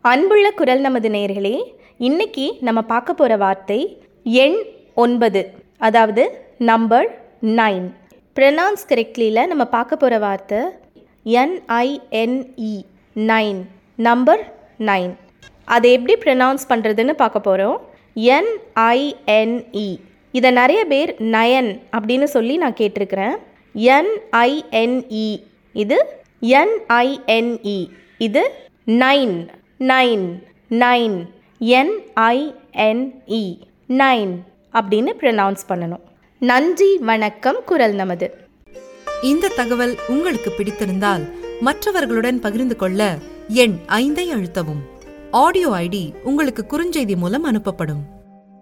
அன்புள்ள குரல் நமது நேயர்களே இன்னைக்கு நம்ம பார்க்க போகிற வார்த்தை எண் ஒன்பது அதாவது நம்பர் நைன் ப்ரொனவுன்ஸ் கரெக்ட்லியில் நம்ம பார்க்க போகிற வார்த்தை என்ஐஎன்இ நைன் நம்பர் நைன் அதை எப்படி ப்ரொனவுன்ஸ் பண்ணுறதுன்னு பார்க்க போகிறோம் என்ஐஎன்இ இதை நிறைய பேர் நயன் அப்படின்னு சொல்லி நான் கேட்டிருக்கிறேன் என்ஐஎன்இ இது என்ஐஎன்இ இது nine nine nine N I N E nine அப்படின்னு ப்ரொனவுன்ஸ் பண்ணணும் நன்றி வணக்கம் குரல் நமது இந்த தகவல் உங்களுக்கு பிடித்திருந்தால் மற்றவர்களுடன் பகிர்ந்து கொள்ள எண் ஐந்தை அழுத்தவும் ஆடியோ ஐடி உங்களுக்கு குறுஞ்செய்தி மூலம் அனுப்பப்படும்